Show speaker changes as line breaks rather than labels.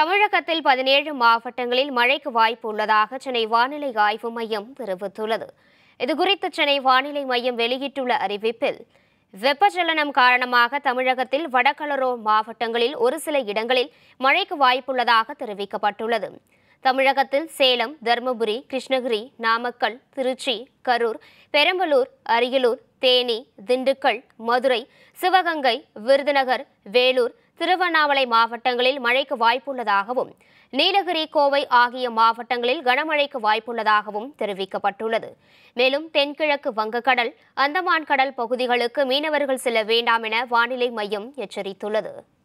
தமிழகத்தில் பதினேழு மாவட்டங்களில் மழைக்கு வாய்ப்பு உள்ளதாக சென்னை வானிலை ஆய்வு மையம் தெரிவித்துள்ளது இதுகுறித்து சென்னை வானிலை மையம் வெளியிட்டுள்ள அறிவிப்பில் வெப்பச்சலனம் காரணமாக தமிழகத்தில் வடகலரோ மாவட்டங்களில் ஒரு சில இடங்களில் மழைக்கு வாய்ப்புள்ளதாக தெரிவிக்கப்பட்டுள்ளது தமிழகத்தில் சேலம் தருமபுரி கிருஷ்ணகிரி நாமக்கல் திருச்சி கரூர் பெரம்பலூர் அரியலூர் தேனி திண்டுக்கல் மதுரை சிவகங்கை விருதுநகர் வேலூர் திருவண்ணாமலை மாவட்டங்களில் மழைக்கு வாய்ப்புள்ளதாகவும் நீலகிரி கோவை ஆகிய மாவட்டங்களில் கனமழைக்கு வாய்ப்புள்ளதாகவும் தெரிவிக்கப்பட்டுள்ளது மேலும் தென்கிழக்கு வங்கக்கடல் அந்தமான் கடல் பகுதிகளுக்கு மீனவர்கள் செல்ல வேண்டாம் என வானிலை மையம் எச்சரித்துள்ளது